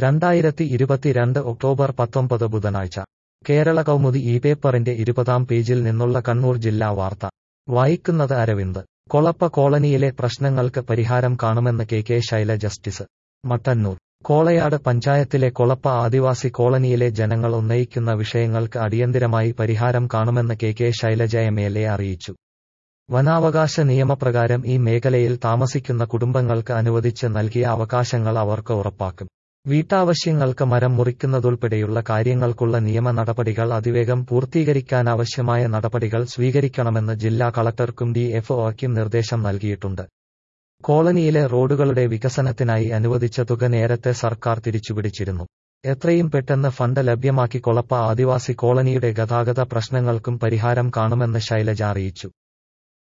രണ്ടായിരത്തി ഇരുപത്തിരണ്ട് ഒക്ടോബർ പത്തൊമ്പത് ബുധനാഴ്ച കേരള കൗമുദി ഈ പേപ്പറിന്റെ ഇരുപതാം പേജിൽ നിന്നുള്ള കണ്ണൂർ ജില്ലാ വാർത്ത വായിക്കുന്നത് അരവിന്ദ് കൊളപ്പ കോളനിയിലെ പ്രശ്നങ്ങൾക്ക് പരിഹാരം കാണുമെന്ന് കെ കെ ശൈല ജസ്റ്റിസ് മട്ടന്നൂർ കോളയാട് പഞ്ചായത്തിലെ കൊളപ്പ ആദിവാസി കോളനിയിലെ ജനങ്ങൾ ഉന്നയിക്കുന്ന വിഷയങ്ങൾക്ക് അടിയന്തിരമായി പരിഹാരം കാണുമെന്ന് K K Shailaja M L A അറിയിച്ചു വനാവകാശ നിയമപ്രകാരം ഈ മേഖലയിൽ താമസിക്കുന്ന കുടുംബങ്ങൾക്ക് അനുവദിച്ച് നൽകിയ അവകാശങ്ങൾ അവർക്ക് ഉറപ്പാക്കും വീട്ടാവശ്യങ്ങൾക്ക് മരം മുറിക്കുന്നതുൾപ്പെടെയുള്ള കാര്യങ്ങൾക്കുള്ള നിയമ നടപടികൾ അതിവേഗം പൂർത്തീകരിക്കാനാവശ്യമായ നടപടികൾ സ്വീകരിക്കണമെന്ന് ജില്ലാ കളക്ടർക്കും ഡി എഫ് ഒക്കും നിർദ്ദേശം നൽകിയിട്ടുണ്ട് കോളനിയിലെ റോഡുകളുടെ വികസനത്തിനായി അനുവദിച്ച തുക നേരത്തെ സർക്കാർ തിരിച്ചുപിടിച്ചിരുന്നു എത്രയും പെട്ടെന്ന് ഫണ്ട് ലഭ്യമാക്കി കൊളപ്പ ആദിവാസി കോളനിയുടെ ഗതാഗത പ്രശ്നങ്ങൾക്കും പരിഹാരം കാണുമെന്ന് ശൈലജ അറിയിച്ചു